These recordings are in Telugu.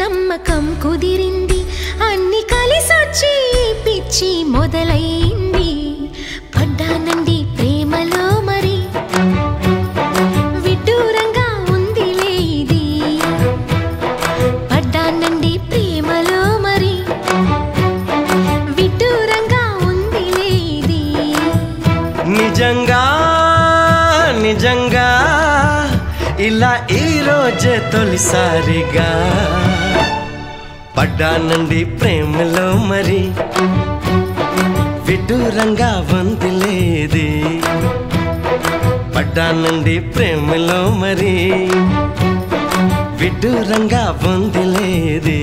నమ్మకం కుదిరింది అన్ని కలిసొచ్చి పిచ్చి మొదలైంది పడ్డానండి ప్రేమలో మరి విడ్డూరంగా ఉందిలే ఇది పడ్డానండి ప్రేమలో మరి విడ్డూరంగా ఉందిలే ఇది నిజంగా నిజంగా ఇలా ఈ రోజే తొలిసారిగా పడ్డానండి ప్రేమలో మరి విడ్డూరంగా వందిలేది పడ్డానండి ప్రేమలో మరి విడ్డూరంగా వందిలేది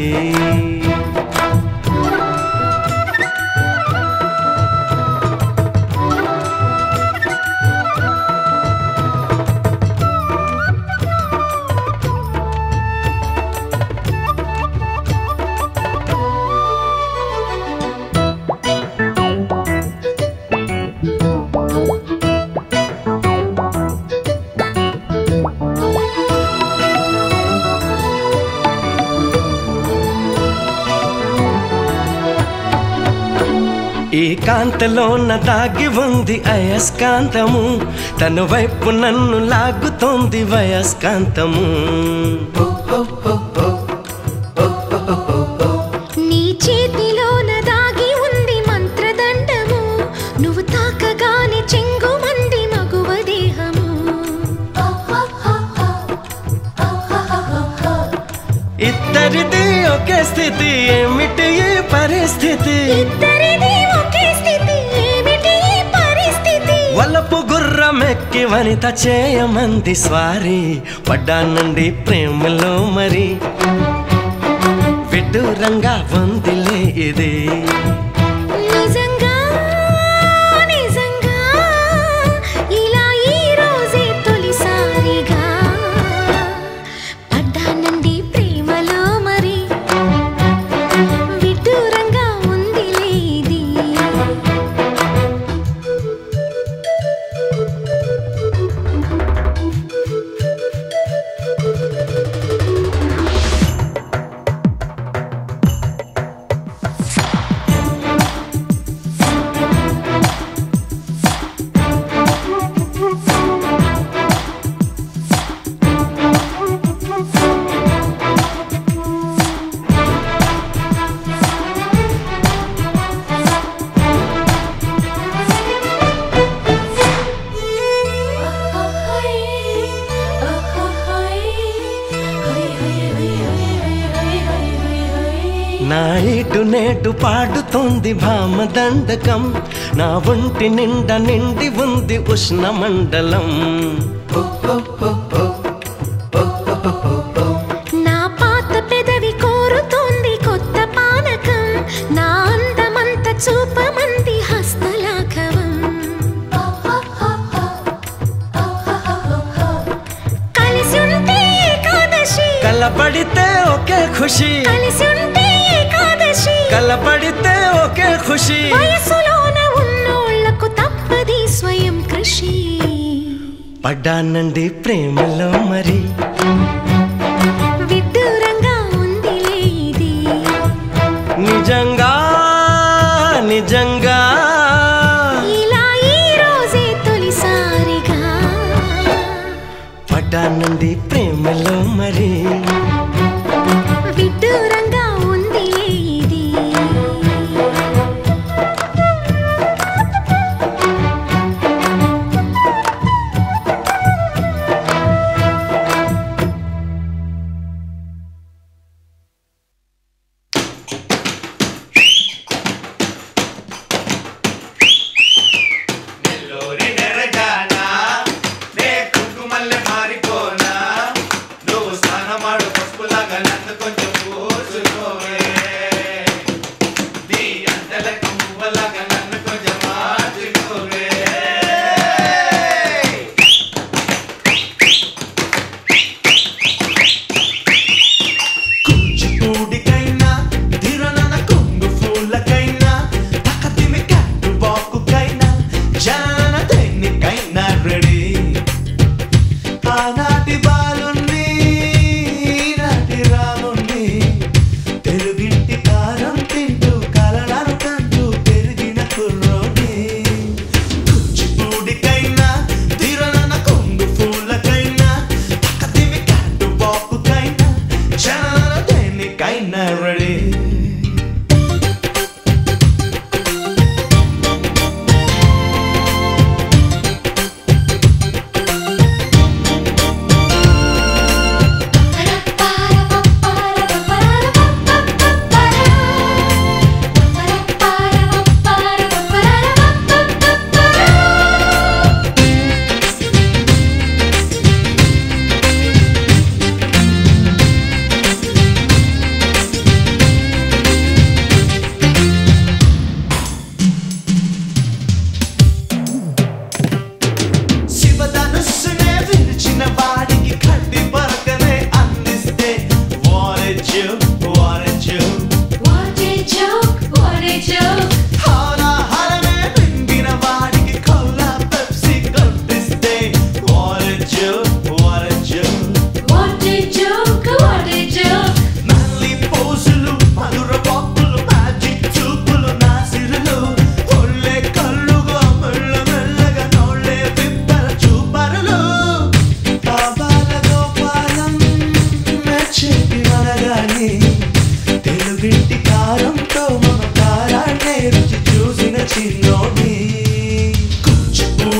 ఈ కాంతలోన దాగి ఉంది అయస్కాంతము తన వైపు నన్ను లాగుతోంది వయస్కాంతము నీ చేతిలోన దాగి ఉంది మంత్రదండము నువ్వు తాకగానే చెంగుమంది మగువ దేహము ఇద్దరిది ఒకే స్థితి ఏమిటి ఈ పరిస్థితి ఇద్దరిది ఒకే స్థితి ఏమిటి ఈ పరిస్థితి వలపు గుర్రమెక్కి వనిత చేయమంది స్వారీ పడ్డానండి ప్రేమలో మరి విడ్డూరంగా వందిలే ఇది నిజంగా నిజంగా ఇలా ఈ రోజే తొలిసారిగా పడ్డానండి ప్రేమలో మరి విడ్డూరంగా ఉందిలే ఇది నా ఇటు నేటు పాడుతోంది భామ దండకం నా ఒంటి నిండా నిండి ఉంది ఉష్ణ మండలం నా పాత పెదవి కోరుతోంది కొత్త పానకం నా అందమంత చూపమంది హస్తలాఘవం కలిసి ఉంటే ఏకాదశి కలపడితే ఒకే ఖుషి కలిసి ఉంటే ఏకాదశి కలపడితే ఒకే ఖుషి వయసులోన ఉన్నోళ్లకు తప్పది స్వయం కృషి పడ్డానండి ప్రేమలో మరి విడ్డూరంగా ఉందిలే ఇది నిజంగా నిజంగా ఇలా ఈ రోజే తొలిసారిగా పడ్డానండి ప్రేమలో మరి విడ్డూరంగా ఉందిలే ఇది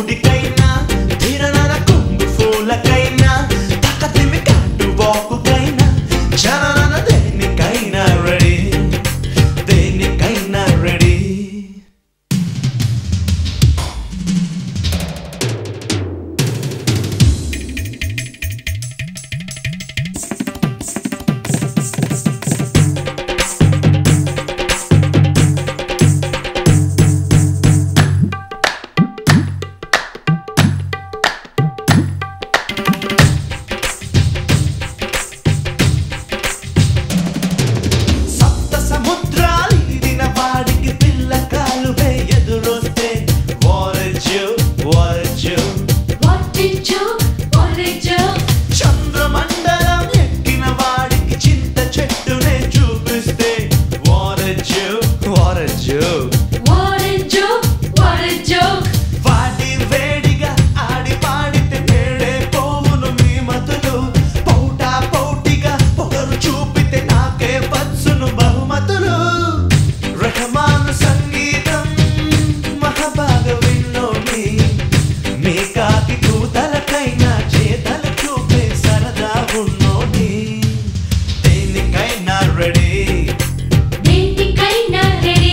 కూటికైనా ధీరనన కుంగు పూలకైనా తక్కతిమి కాటు వాకుకైనా జనన దేనికైనా రెడీ దేనికైనా రెడీ సప్త సముద్రాలు ఈదిన వాడికి పిల్ల కాలువే ఎదురొస్తే వారజ్జు వారజ్జు What did you, what did you, చంద్రమండలం ఎక్కిన వాడికి చింత చెట్టునే చూపిస్తే వారజ్జు వారజ్జు what did you, what did you? వాటి వేడిగా ఆడి పాడితే నేడే పోవును మీ మతులు పౌటా పౌటిగా పొగరు చూపితే నాకే వచ్చును బహుమతులు రహమాను సంగీతం మహాభాగ విన్నోని మీ కాకి కూతలకైనా చేతలు చూపే సరదా ఉన్నోని దేనికైనా రెడీ దేనికైనా రెడీ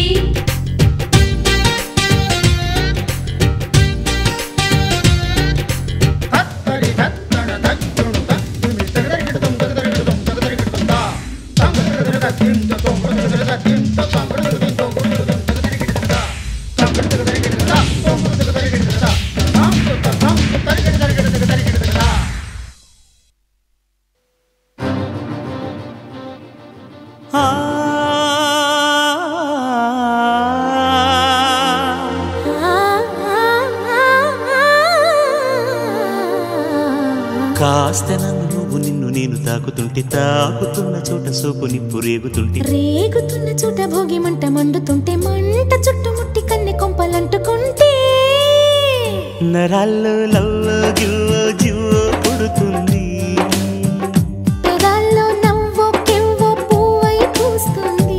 కాస్త నన్ను నువ్వు నిన్ను నేను తాకుతుంటే తాకుతున్న చోట సోపు నిప్పు రేగుతుంటే రేగుతున్న చోట భోగి మంట మండుతుంటే మంట చుట్టుముట్టి కన్నె కొంపలంటుకుంటే నరాల్లో లవ్లో జివ్వో జివ్వో పుడుతుంది పెదాల్లో నవ్వో కెవ్వో పువ్వై పూస్తుంది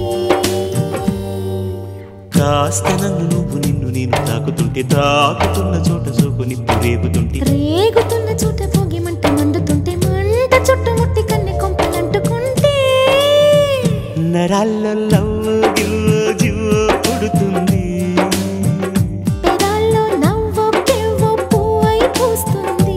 కాస్త నన్ను నువ్వు నిన్ను నేను తాకుతుంటే తాకుతున్న చోట సోపు నిప్పు రేగుతుంటే రేగుతున్న చోట భోగి మంట మండుతుంటే మంట చుట్టుముట్టి కన్నె కొంపలంటుకుంటే నరాల్లో లవ్లో జివ్వో జివ్వో పుడుతుంది పెదాల్లో నవ్వో కెవ్వో పువ్వై పూస్తుంది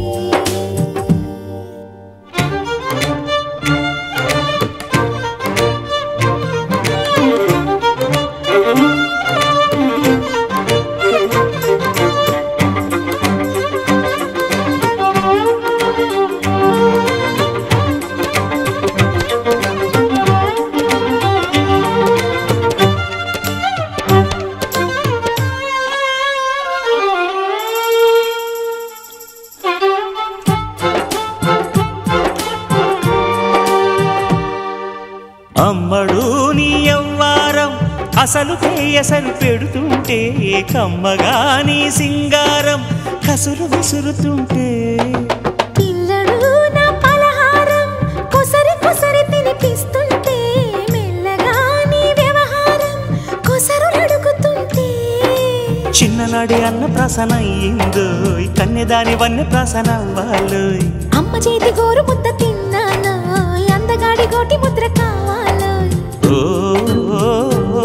అమ్మడు నీ యవ్వారం అసలు పేయసలు పెడుతుంటే కమ్మగా నీ సింగారం కసురు విసురుతుంటే పిల్లడు నా పలహారం కొసరి కొసరి తినిపిస్తుంటే మెల్లగా నీ వ్యవహారం కొసరు అడుగుతుంటే చిన్ననాడి అన్న ప్రసన అయ్యిందో కన్నెదాని వన్నె ప్రసన అవ్వాలోయ్ అమ్మ చేతి గోరు ముద్ద తిన్నాను అందగాడి గోటి ముద్ర కావాలో ఓ, ఓ, ఓ,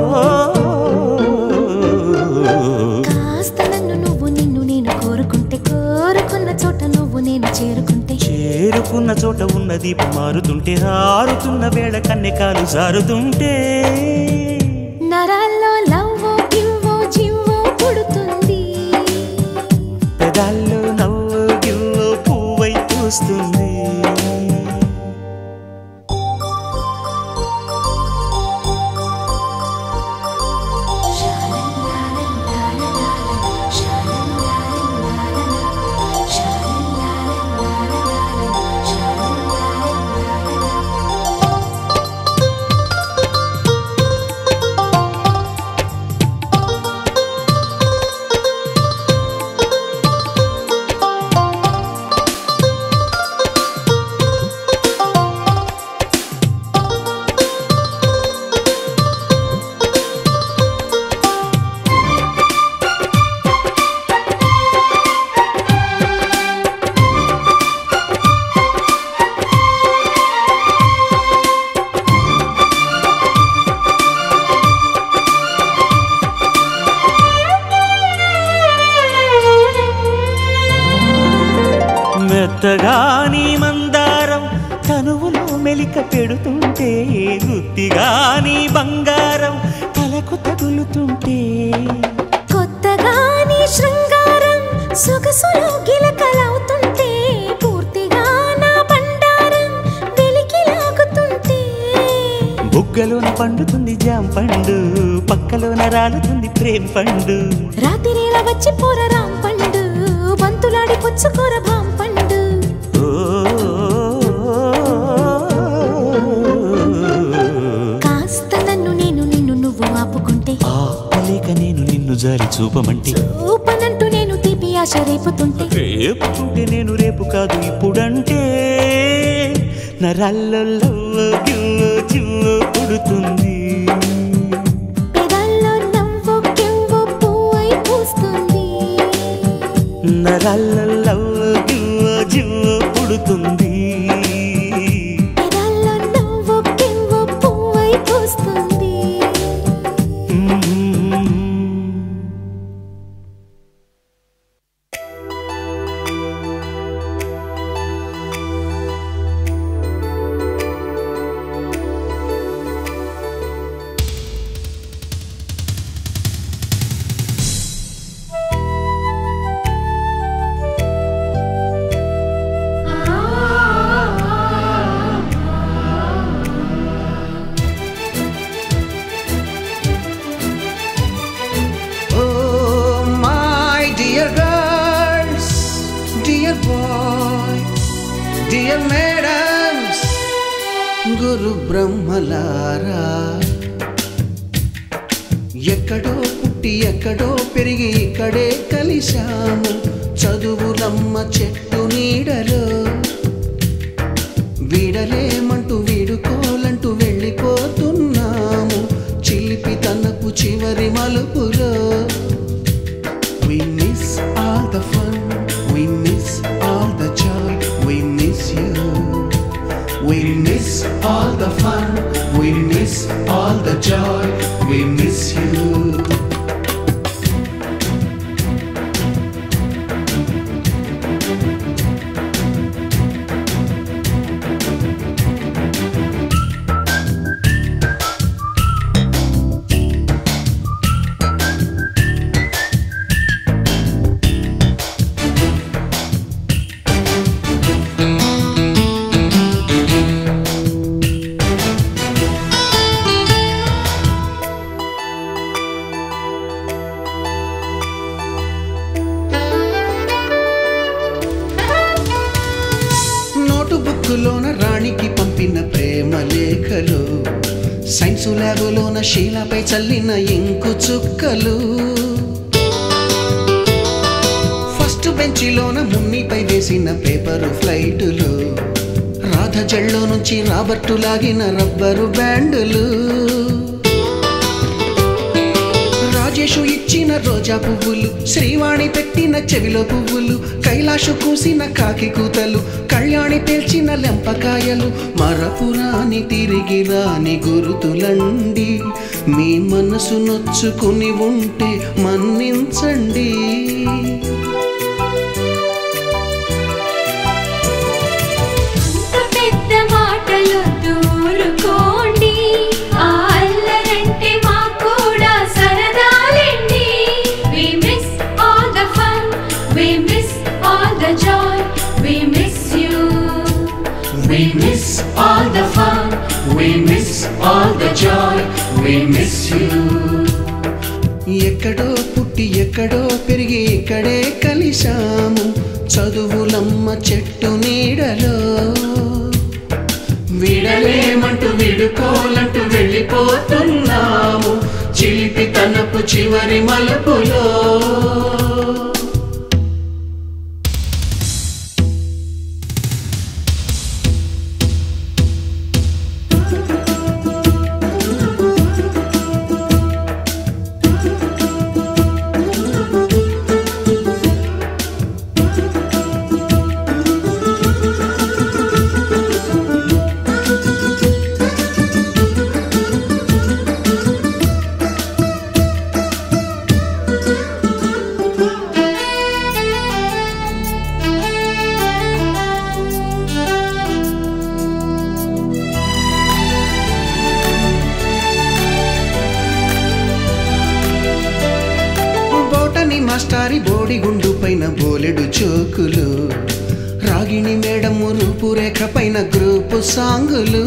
ఓ. కాస్త నన్ను నువ్వు నిన్ను నేను కోరుకుంటే కోరుకున్న చోట నువ్వు నేను చేరుకుంటే చేరుకున్న చోట ఉన్న దీపం మారుతుంటే ఆరుతున్న వేళ కన్నెకాలు జారుతుంటే నరాల్లో లవ్వో కివ్వో జివ్వో పుడుతుంది పెదాల్లో నవ్వు గివ్వు పువ్వై పూస్తుంది ఆ కొత్తగా నీ మందారం తనువులో మెలిక పెడుతుంటే గుత్తిగా నీ బంగారం తలకు తగులుతుంటే కొత్తగా నీ శృంగారం సొగసులో గిలకలవుతుంటే పూర్తిగా నా బండారం వెలికి లాగుతుంటే బుగ్గలోన పండుతుంది జాం పండు పక్కలోన రాలుతుంది ప్రేమ పండు రాత్రిలా వచ్చి పోర రాం పండు బంతులాడి పుచ్చుకోర భాం పండు ఓ కాస్త నన్ను నేను నిన్ను నువ్వు ఆపుకుంటే ఆపలేక నేను నిన్ను జారి చూపమంటే ఊపనంటూ నేను తీపి ఆశ రేపుతుంటే రేపుకుంటే నేను రేపు కాదు ఇప్పుడంటే నరాల్లో జివ్వు పుడుతుంది పెదాల్లో నవ్వు కెవ్వు పువ్వై పూస్తుంది నరాల్లో జివ్వు జివ్వు పుడుతుంది పెదాల్లో నవ్వు కెవ్వు పువ్వై పూస్తుంది Oh, my dear girls, dear boys, dear madams, గురు బ్రహ్మలారా ఎక్కడో పుట్టి ఎక్కడో పెరిగి ఇక్కడే కలిశాము చదువులమ్మ చెట్టు నీడలో వీడలేమంటూ వీడుకోలంటూ వెళ్ళిపోతున్నాము చిలిపి తనపు చివరి మలుపులో We miss all the fun, we miss all the joy, we miss you. We miss all the fun, we miss all the joy, we miss you. Note బుక్కులోన రాణికి పంపిన ప్రేమ లేఖలు సైన్సు ల్యాబులోన శీలపై చల్లిన ఇంకు చుక్కలు ఫస్ట్ బెంచిలోన మున్నిపై వేసిన పేపరు ఫ్లైటులు రాధ జల్లో నుంచి రాబర్టు లాగిన రబ్బరు బ్యాండులు రాజేషు ఇచ్చిన రోజా పువ్వులు శ్రీవాణి పెట్టిన చెవిలో పువ్వులు కైలాషు కూసిన కాకి కూతలు కళ్యాణి పేల్చిన లెంపకాయలు మరపురాని తిరిగి రాని గురుతులండి మీ మనసు నొచ్చుకుని ఉంటే మన్నించండి అంత పెద్ద మాటలు దూరుకోండి ఆ అల్లరంటే మాకు కూడా సరదాలండి we miss all the fun we miss all the joy we miss you We miss all the fun, we miss all the joy, we miss you. ఎక్కడో పుట్టి ఎక్కడో పెరిగి ఇక్కడే కలిశాము చదువులమ్మ చెట్టు నీడలో విడలేమంటూ విడుకోలంటూ వెళ్ళిపోతున్నాము చిలిపి తనపు చివరి మలుపులో చోకులు రాగిణి మేడము రూపురేఖ పైన గ్రూపు సాంగులు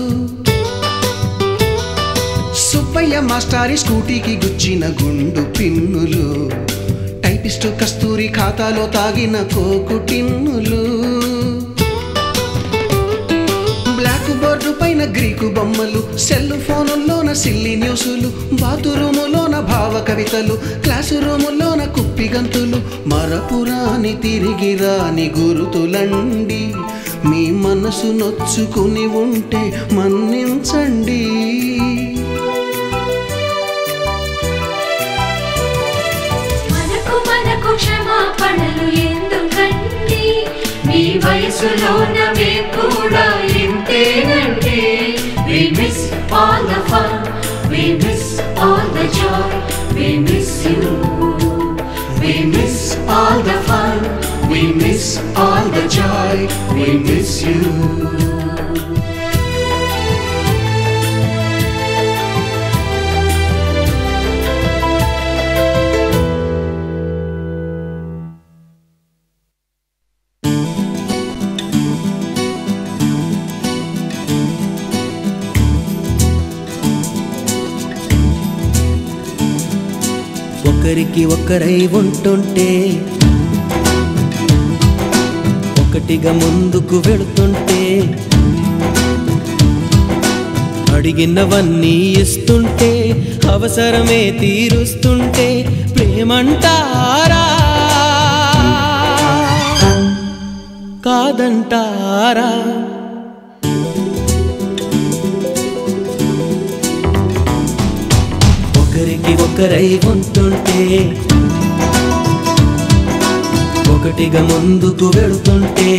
సుబ్బయ్య మాస్టారి స్కూటీకి గుచ్చిన గుండు పిన్నులు టైపిస్టు కస్తూరి ఖాతాలో తాగిన కోకు టిన్నులు బ్లాక్ బోర్డు పైన గ్రీకు బొమ్మలు సెల్ ఫోనుల్లోన సిల్లి న్యూసులు బాతురూములోన భావ కవితలు క్లాసు రూములోన కుప్పి గంతులు మరపురాని తిరిగి రాని గురుతులండి మీ మనసు నొచ్చుకుని ఉంటే మన్నించండి మనకు మనకు క్షమాపణలు ఎందుకండి మీ వయసులోన మేము కూడా ఇంతేనండి We miss all the fun, we miss all the joy, we miss you. We miss all the fun, we miss all the joy, we miss you. ఒకరికి ఒకరై ఉంటుంటే ఒకటిగా ముందుకు వెళుతుంటే అడిగినవన్నీ ఇస్తుంటే అవసరమే తీరుస్తుంటే ప్రేమంటారా కాదంటారా ఒకరికి ఒకరై ఉంటుంటే ఒకటిగా ముందుకు వెళుతుంటే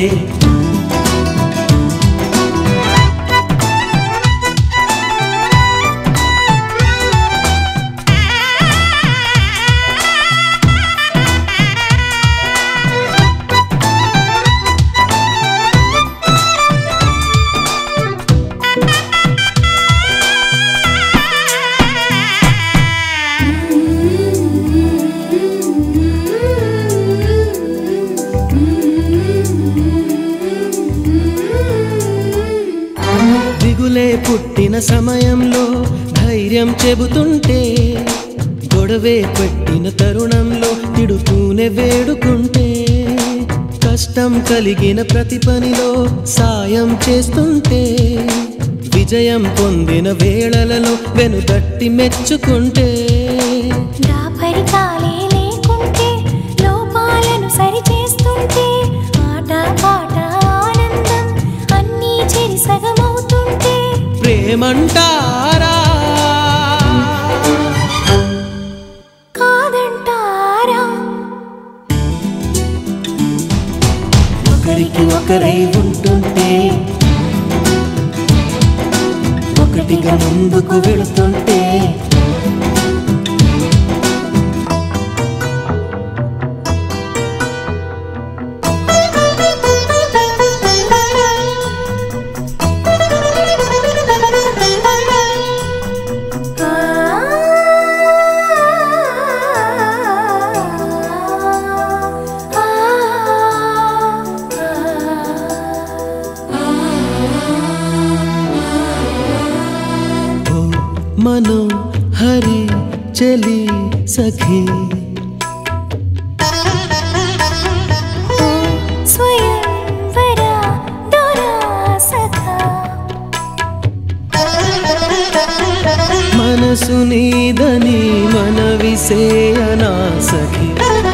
దిగులే పుట్టిన సమయంలో ధైర్యం చెబుతుంటే గొడవే పెట్టిన తరుణంలో తిడుతూనే వేడుకుంటే కష్టం కలిగిన ప్రతి పనిలో సాయం చేస్తుంటే విజయం పొందిన వేళలలో వెనుదట్టి మెచ్చుకుంటే దాపరికాలే లేకుంటే లోపాలను సరిచేస్తుంటే ఆట పాట ఆనందం అన్నీ చెరి సగమవుతుంటే ప్రేమంటారా కాదంటారా ఒకరికి ఒకరై ఉంటుంటే ఒకటిగా ముందుకు వెళుతుంటే ఓ మను హరి చలి సఖీ స్వయంవర దొరా సఖా మనసు నీదని మనవి సేయనా సఖీ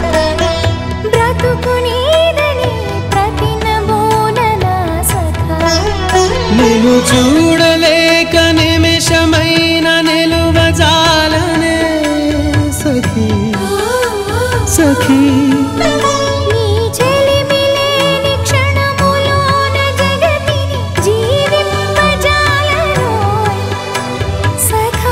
బ్రతుకునేదని ప్రతి నమూనన సఖా నేను చూడలేక నిమిషమైన నిలువజాలనే సఖీ సఖీ నీ చెలిమిలేని క్షణములోన జగతిని జీవింపజాలనోయ్ సఖా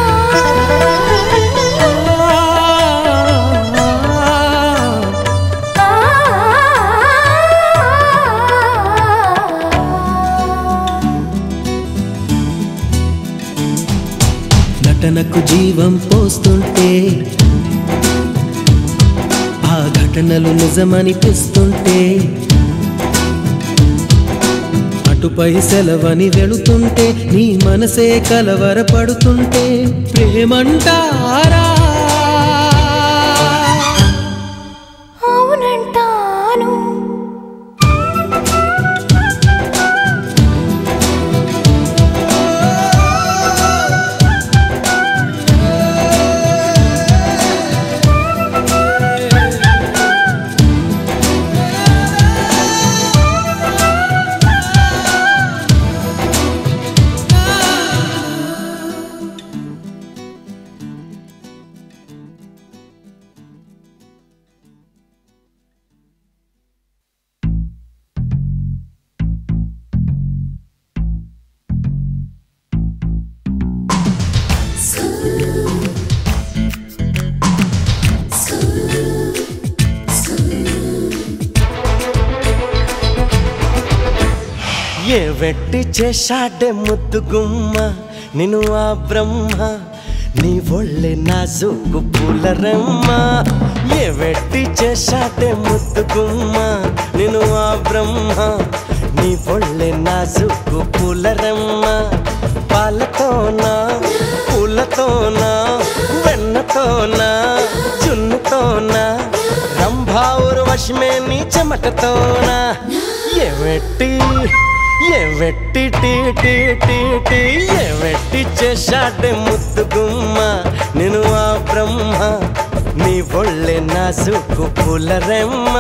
నటనకు జీవం పోస్తుంటే ఆ ఘట ఘటనలు నిజమనిపిస్తుంటే అటుపై సెలవని వెళుతుంటే నీ మనసే కలవరపడుతుంటే ప్రేమంటారా అవునంటాను ఏ వెట్టి చేశాడే ముద్దు గుమ్మ నిన్ను ఆ బ్రహ్మ నీ ఒళ్ళే నాజుకు పూలరమ్మ ఏ వెట్టి చేశాడే ముద్దు గుమ్మ నిన్ను ఆ బ్రహ్మ నీ ఒళ్ళే నాజుకు పూలరమ్మ పాలతోనా పూలతోనా వెన్నతోనా జున్నుతోనా రంభావురు వశమే నీ చెమటతోనా ఏ వెట్టి ఏ వెట్టి టీ టీ టీ టీ ఏ వెట్టి చేశాడే ముద్దు గుమ్మ నేను ఆ బ్రహ్మ నీ ఒళ్ళే నాజుకు పూలరెమ్మ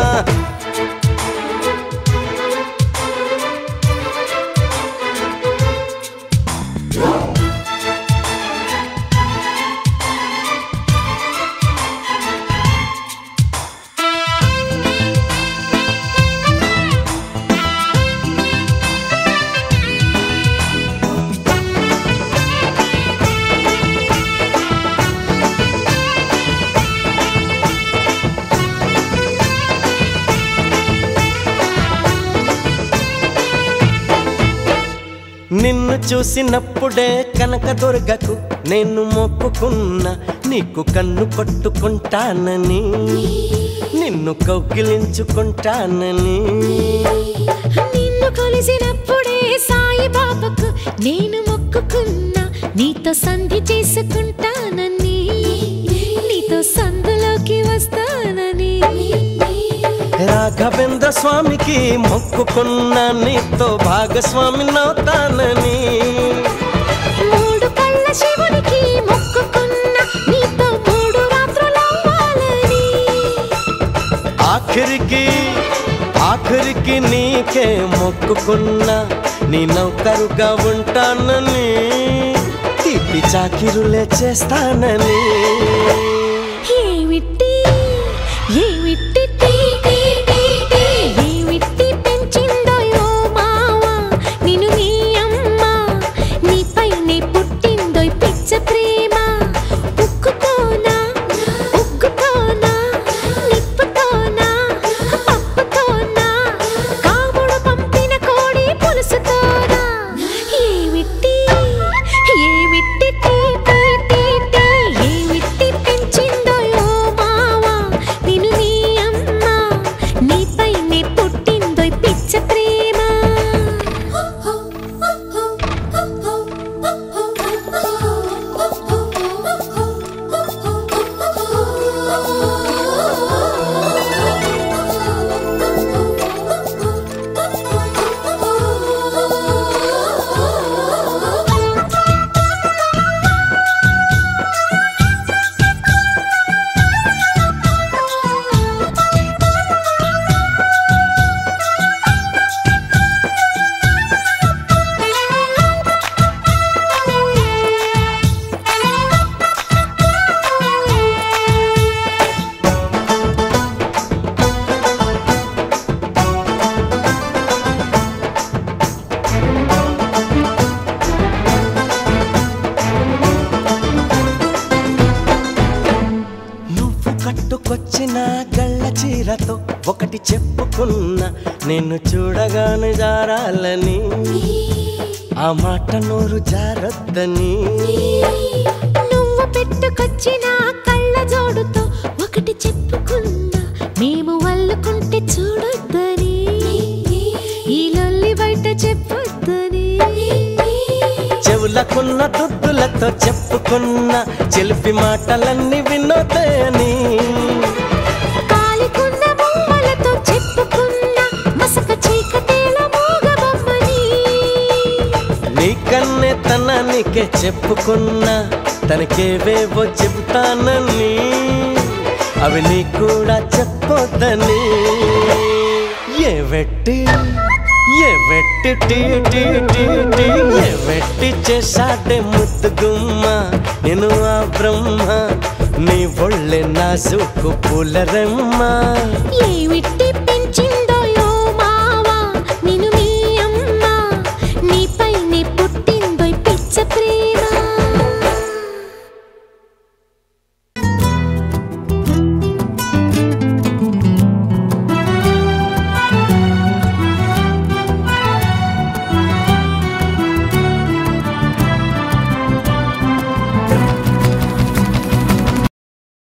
నిన్ను చూసినప్పుడే కనక దుర్గకు నేను మొక్కుకున్నా నీకు కన్ను కొట్టుకుంటానని నిన్ను కౌగిలించుకుంటానని నిన్ను కొలిసినప్పుడే సాయి బాబాకు నేను మొక్కుకున్నా నీతో సంధి చేసుకుంటానని నీతో సందులోకి వస్తానని రాఘవేంద్ర స్వామికి మొక్కుకున్నా నీతో భాగస్వామి నవుతానని మూడు కళ్ళ శివునికి మొక్కుకున్నా నీతో మూడు రాత్రులవ్వాలని ఆఖరికి ఆఖరికి నీకే మొక్కుకున్నా నీ నౌకరుగా ఉంటానని తీపి చాకిరులే చేస్తానని ఏమిటి ఏమిటి టీ టీ టీ టీ ఏమిటి పెంచిందో యో మావా నిన్ను నీ అమ్మ నీపైనే పుట్టిందో ఈ పిచ్చ ప్రేమ ఉక్కుతోనా ఉక్కుతోనా నిప్పుతోనా పప్పుతోనా కాముడు పంపిన కోడి పులుసుతోనా ఏమిటి ఏమిటి టీ టీ టీ టీ ఏమిటి పెంచిందో యో మావా నిన్ను నీ అమ్మ నీపైనే పుట్టిందో ఈ పిచ్చ ప్రేమ నువ్వు కట్టుకొచ్చిన గళ్ళ చీరతో ఒకటి చెప్పుకున్నా నేను చూడగానే జారాలని ఆ మాట నోరు జారొద్దని నువ్వు పెట్టుకొచ్చిన కళ్ళ జోడుతో ఒకటి చెప్పుకున్నా అల్లుకుంటే చూడొద్దని ఈ లొల్లి బయట చెప్పొద్దని చెవులకున్న దుద్దులతో చెప్పుకున్న చెలిపి మాటలన్నీ వినోదయని కాలికున్న బొమ్మలతో చెప్పుకున్న మసక చీకటేల మూగబొమ్మని నీకన్నే తనానికే చెప్పుకున్నా తనకేవేవో చెబుతానని అవి నీ కూడా చెప్పొద్దని ఏ వెట్టి ఏ వెట్టి టీ టీ టీ టీ ఏ వెట్టి చేశాడే ముద్దుగుమ్మ నేను ఆ బ్రహ్మ నీ ఒళ్ళే నాజుకు పూలరమ్మ ఏమిట్టి పెంచిందో యో మావా నిన్ను మీ అమ్మ నీపైనే పుట్టిందో ఈ పిచ్చ ప్రేమ